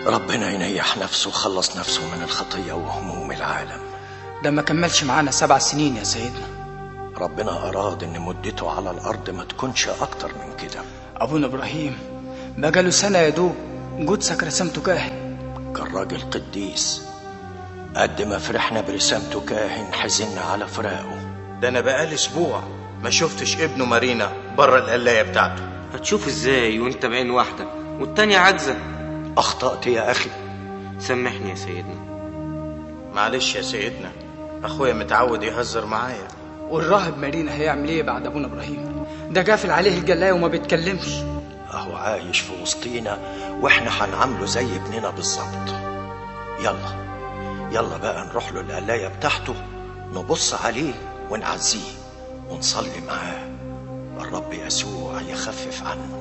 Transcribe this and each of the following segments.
ربنا ينيح نفسه وخلص نفسه من الخطية وهموم العالم ده ما كملش معانا سبع سنين يا سيدنا ربنا أراد إن مدته على الأرض ما تكونش أكتر من كده أبونا إبراهيم بقاله سنة يا دوب جودسك رسمته كاهن كان راجل قديس قد ما فرحنا برسامته كاهن حزنا على فراقه ده انا بقالي اسبوع ما شفتش ابنه مارينا بره القلايه بتاعته هتشوف ازاي وانت بعين واحدة والتانية عاجزة أخطأت يا أخي سامحني يا سيدنا معلش يا سيدنا اخويا متعود يهزر معايا والراهب مارينا هيعمل ايه بعد ابونا ابراهيم ده قافل عليه الجلاية وما بيتكلمش أهو عايش في وسطينا وإحنا هنعامله زي ابننا بالظبط يلا يلا بقى نروح له القلاية بتاعته نبص عليه ونعزيه ونصلي معاه الرب يسوع يخفف عنه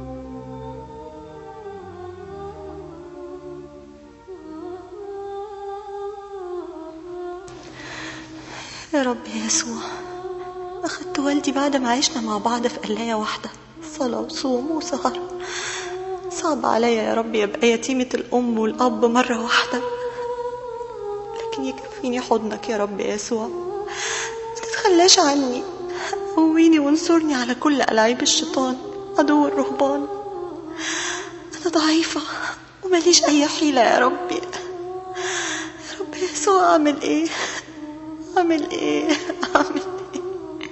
يا رب يا يسوع أخدت والدي بعد ما عشنا مع بعض في قلاية واحدة صلاة وصوم وسهر صعب عليا يا رب يبقى يتيمة الأم والأب مرة واحدة لكن يكفيني حضنك يا رب يا يسوع ما تتخلاش عني قويني وانصرني على كل ألاعيب الشيطان عدو الرهبان أنا ضعيفة ومليش أي حيلة يا ربي يا رب يا يسوع أعمل إيه أعمل إيه أعمل إيه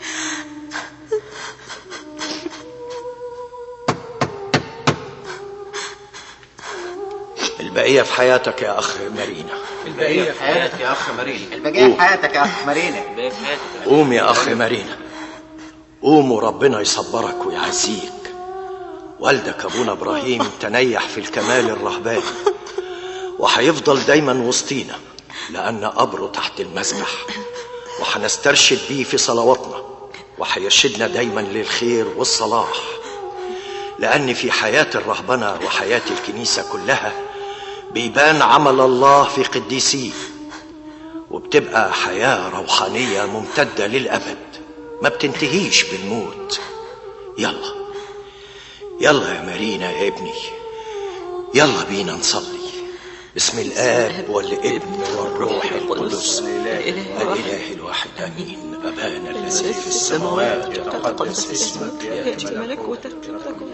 البقية في حياتك يا أخ مارينا البقيه في حياتك يا اخ مارينا البقية في حياتك يا أخ مارينا باقي في حياتك قوم يا أخ مارينا قوم وربنا يصبرك ويعزيك والدك أبونا إبراهيم تنيح في الكمال الرهباني وهيفضل دايما وسطينا لأن قبره تحت المسبح وهنسترشد بيه في صلواتنا وهيرشدنا دايما للخير والصلاح لأن في حياة الرهبنة وحياة الكنيسة كلها بيبان عمل الله في قديسيه وبتبقى حياة روحانية ممتدة للأبد ما بتنتهيش بالموت يلا يلا يا مارينا يا ابني يلا بينا نصلي باسم الآب والابن والروح القدس الإله الواحد آمين أبانا الذي في السماوات يتقدس اسمك يأتي ملكوتك